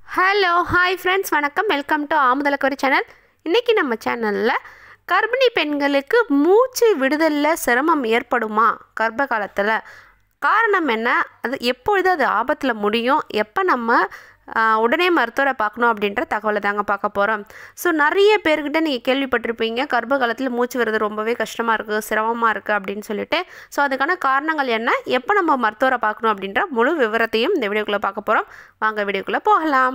hello hi friends வணக்கம் welcome to ஆமுதலக்கொரி channel இன்றைக்கி நம்ம சேனலில் கர்ப்பிணி பெண்களுக்கு மூச்சு விடுதலில் சிரமம் ஏற்படுமா கர்ப்ப காலத்தில் காரணம் என்ன அது எப்பொழுது அது ஆபத்தில் முடியும் எப்போ நம்ம ஆ, உடனே மருத்துவரை பார்க்கணும் அப்படின்ற தகவலை தாங்க பார்க்க போகிறோம் ஸோ நிறைய பேர்கிட்ட நீங்கள் கேள்விப்பட்டிருப்பீங்க கர்ப்ப காலத்தில் மூச்சு விடுறது ரொம்பவே கஷ்டமாக இருக்குது சிரமமாக இருக்குது அப்படின்னு சொல்லிட்டு ஸோ அதுக்கான காரணங்கள் என்ன எப்போ நம்ம மருத்துவரை பார்க்கணும் அப்படின்ற முழு விவரத்தையும் இந்த வீடியோக்குள்ளே பார்க்க போகிறோம் வாங்க வீடியோக்குள்ளே போகலாம்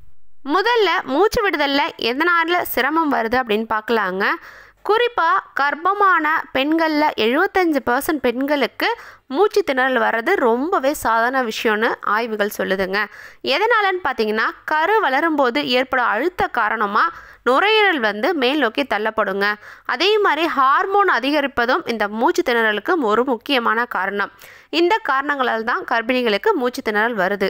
முதல்ல மூச்சு விடுதலில் எதனால் சிரமம் வருது அப்படின்னு பார்க்கலாங்க குறிப்பாக கர்ப்பமான பெண்களில் எழுபத்தஞ்சு பர்சன்ட் பெண்களுக்கு மூச்சு திணறல் வர்றது ரொம்பவே சாதாரண விஷயம்னு ஆய்வுகள் சொல்லுதுங்க எதனாலன்னு பார்த்தீங்கன்னா கரு வளரும்போது ஏற்படும் அழுத்த காரணமாக நுரையீரல் வந்து மேல் நோக்கி தள்ளப்படுங்க அதே மாதிரி ஹார்மோன் அதிகரிப்பதும் இந்த மூச்சு திணறலுக்கு ஒரு முக்கியமான காரணம் இந்த காரணங்களால் தான் கர்ப்பிணிகளுக்கு மூச்சு திணறல் வருது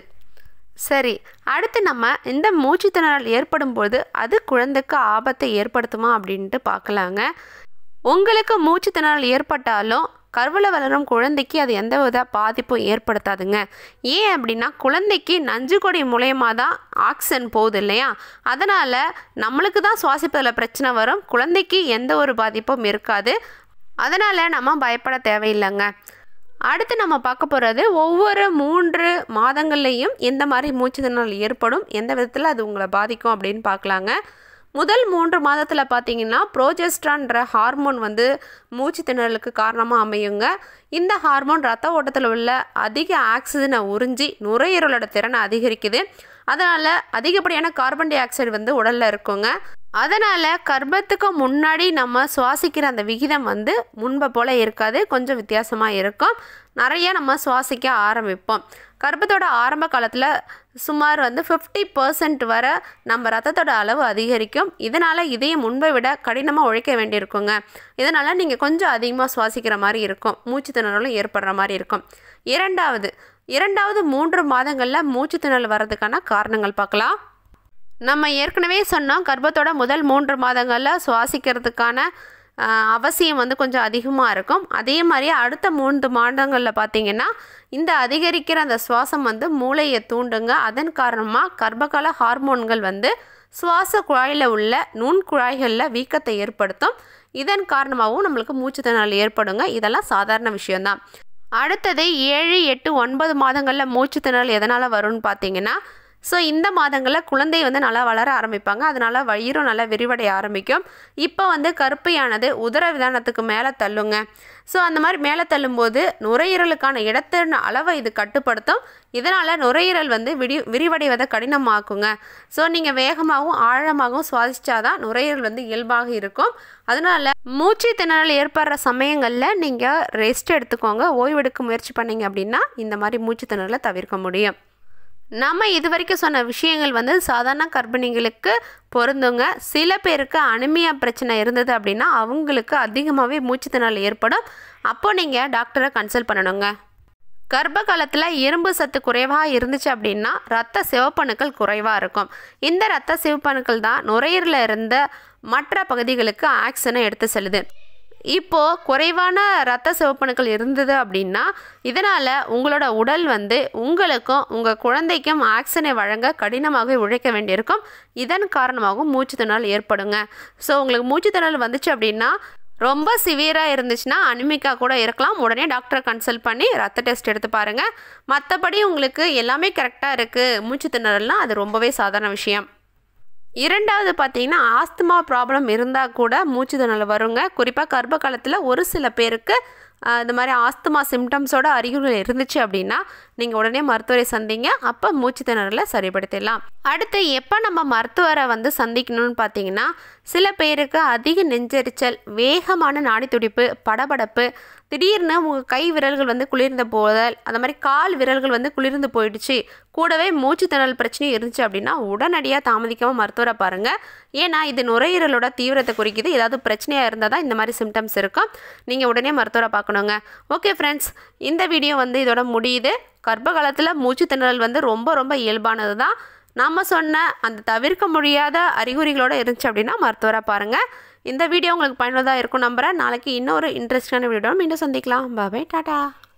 சரி அடுத்து நம்ம இந்த மூச்சு திணறல் ஏற்படும் போது அது குழந்தைக்கு ஆபத்தை ஏற்படுத்துமா அப்படின்ட்டு பார்க்கலாங்க உங்களுக்கு மூச்சு திணறல் ஏற்பட்டாலும் கருவில் வளரும் குழந்தைக்கு அது எந்த வித பாதிப்பும் ஏற்படுத்தாதுங்க ஏன் அப்படின்னா குழந்தைக்கு நஞ்சுக்கொடி மூலயமா தான் ஆக்சிஜன் போகுது இல்லையா அதனால் நம்மளுக்கு தான் சுவாசிப்பதில் பிரச்சனை வரும் குழந்தைக்கு எந்த ஒரு பாதிப்பும் இருக்காது அதனால் நம்ம பயப்பட தேவையில்லைங்க அடுத்து நம்ம பார்க்க போகிறது ஒவ்வொரு மூன்று மாதங்கள்லேயும் எந்த மாதிரி மூச்சு திணறல் ஏற்படும் எந்த விதத்தில் அது உங்களை பாதிக்கும் அப்படின்னு பார்க்கலாங்க முதல் மூன்று மாதத்தில் பார்த்தீங்கன்னா ப்ரோஜெஸ்ட்ரான்ற ஹார்மோன் வந்து மூச்சு திணறலுக்கு காரணமாக அமையுங்க இந்த ஹார்மோன் ரத்த ஓட்டத்தில் உள்ள அதிக ஆக்சிஜனை உறிஞ்சி நுரையீரலோட திறனை அதிகரிக்குது அதனால் அதிகப்படியான கார்பன் டை ஆக்சைடு வந்து உடலில் இருக்குங்க அதனால் கர்ப்பத்துக்கு முன்னாடி நம்ம சுவாசிக்கிற அந்த விகிதம் வந்து முன்பை போல் இருக்காது கொஞ்சம் வித்தியாசமாக இருக்கும் நிறைய நம்ம சுவாசிக்க ஆரம்பிப்போம் கர்ப்பத்தோட ஆரம்ப காலத்தில் சுமார் வந்து ஃபிஃப்டி பர்சன்ட் வர நம்ம ரத்தத்தோட அளவு அதிகரிக்கும் இதனால் இதயம் முன்பை விட கடினமாக உழைக்க வேண்டியிருக்குங்க இதனால் நீங்கள் கொஞ்சம் அதிகமாக சுவாசிக்கிற மாதிரி இருக்கும் மூச்சு திணறலும் ஏற்படுற மாதிரி இருக்கும் இரண்டாவது இரண்டாவது மூன்று மாதங்களில் மூச்சு திணறல் வர்றதுக்கான காரணங்கள் பார்க்கலாம் நம்ம ஏற்கனவே சொன்னோம் கர்ப்பத்தோட முதல் மூன்று மாதங்களில் சுவாசிக்கிறதுக்கான ஆஹ், அவசியம் வந்து கொஞ்சம் அதிகமாக இருக்கும் அதே மாதிரி அடுத்த மூன்று மாதங்களில் பார்த்தீங்கன்னா இந்த அதிகரிக்கிற அந்த சுவாசம் வந்து மூளையை தூண்டுங்க அதன் காரணமாக கர்ப்பகால ஹார்மோன்கள் வந்து சுவாச குழாயில் உள்ள நுண் குழாய்களில் வீக்கத்தை ஏற்படுத்தும் இதன் காரணமாகவும் நம்மளுக்கு மூச்சு திணறல் ஏற்படுங்க இதெல்லாம் சாதாரண விஷயம்தான் அடுத்தது ஏழு எட்டு ஒன்பது மாதங்களில் மூச்சு திணறல் எதனால் வரும்னு பார்த்தீங்கன்னா ஸோ இந்த மாதங்களில் குழந்தை வந்து நல்லா வளர ஆரம்பிப்பாங்க அதனால் வயிறும் நல்லா விரிவடைய ஆரம்பிக்கும் இப்போ வந்து கருப்பையானது உதர விதானத்துக்கு மேலே தள்ளுங்க ஸோ அந்த மாதிரி மேலே தள்ளும்போது நுரையீரலுக்கான இடத்தின் அளவை இது கட்டுப்படுத்தும் இதனால் நுரையீரல் வந்து விடி விரிவடைவதை கடினமாக்குங்க ஸோ நீங்கள் வேகமாகவும் ஆழமாகவும் சுவாசிச்சாதான் நுரையீரல் வந்து இயல்பாக இருக்கும் அதனால் மூச்சு திணறல் ஏற்படுற சமயங்களில் நீங்கள் ரெஸ்ட் எடுத்துக்கோங்க ஓய்வெடுக்க முயற்சி பண்ணீங்க அப்படின்னா இந்த மாதிரி மூச்சு திணறலை தவிர்க்க முடியும் நம்ம இது வரைக்கும் சொன்ன விஷயங்கள் வந்து சாதாரண கர்ப்பிணிகளுக்கு பொருந்துங்க சில பேருக்கு அனிமியா பிரச்சனை இருந்தது அப்படின்னா அவங்களுக்கு அதிகமாகவே மூச்சு திணறல் ஏற்படும் அப்போ நீங்கள் டாக்டரை கன்சல்ட் பண்ணணுங்க கர்ப்ப காலத்தில் இரும்பு சத்து குறைவாக இருந்துச்சு அப்படின்னா ரத்த சிவப்பணுக்கள் குறைவாக இருக்கும் இந்த ரத்த சிவப்பணுக்கள் தான் நுரையீரலில் இருந்த மற்ற பகுதிகளுக்கு ஆக்சிஜனை எடுத்து செல்லுது இப்போது குறைவான ரத்த சிவப்பணுக்கள் இருந்தது அப்படின்னா இதனால் உங்களோட உடல் வந்து உங்களுக்கும் உங்கள் குழந்தைக்கும் ஆக்சிஜனை வழங்க கடினமாக உழைக்க வேண்டியிருக்கும் இதன் காரணமாகவும் மூச்சு திணறல் ஏற்படுங்க ஸோ உங்களுக்கு மூச்சு திணறல் வந்துச்சு அப்படின்னா ரொம்ப சிவியராக இருந்துச்சுன்னா அனிமிக்கா கூட இருக்கலாம் உடனே டாக்டரை கன்சல்ட் பண்ணி ரத்த டெஸ்ட் எடுத்து பாருங்கள் மற்றபடி உங்களுக்கு எல்லாமே கரெக்டாக இருக்குது மூச்சு திணறல்னால் அது ரொம்பவே சாதாரண விஷயம் இரண்டாவது பார்த்தீங்கன்னா ஆஸ்துமா ப்ராப்ளம் இருந்தால் கூட மூச்சு திணறல் வருங்க குறிப்பாக கர்ப்ப காலத்தில் ஒரு சில பேருக்கு ஆஹ், இந்த மாதிரி ஆஸ்துமா சிம்டம்ஸோட அறிகுறிகள் இருந்துச்சு அப்படின்னா நீங்கள் உடனே மருத்துவரை சந்திங்க அப்போ மூச்சு திணறலை சரிப்படுத்திடலாம் அடுத்து எப்போ நம்ம மருத்துவரை வந்து சந்திக்கணும்னு பார்த்தீங்கன்னா சில பேருக்கு அதிக நெஞ்செரிச்சல் வேகமான நாடி துடிப்பு படபடப்பு திடீர்னு உங்கள் கை விரல்கள் வந்து குளிர்ந்த போதல் அந்த மாதிரி கால் விரல்கள் வந்து குளிர்ந்து போயிடுச்சு கூடவே மூச்சு திணறல் பிரச்சனையும் இருந்துச்சு அப்படின்னா உடனடியாக தாமதிக்காமல் மருத்துவரை பாருங்கள் ஏன்னா இது நுரையீரலோட தீவிரத்தை குறிக்குது ஏதாவது பிரச்சனையாக இருந்தால் தான் இந்த மாதிரி சிம்டம்ஸ் இருக்கும் நீங்கள் உடனே மருத்துவரை பார்க்கணுங்க ஓகே ஃப்ரெண்ட்ஸ் இந்த வீடியோ வந்து இதோட முடியுது கர்ப்ப காலத்தில் மூச்சு திணறல் வந்து ரொம்ப ரொம்ப இயல்பானது தான் நம்ம சொன்ன அந்த தவிர்க்க முடியாத அறிகுறிகளோடு இருந்துச்சு அப்படின்னா மருத்துவரை பாருங்கள் இந்த வீடியோ உங்களுக்கு பயனுள்ளதாக இருக்கும் நம்புகிறேன் நாளைக்கு இன்னொரு இன்ட்ரெஸ்டான வீடியோ மீண்டும் சந்திக்கலாம் பாய் டாடா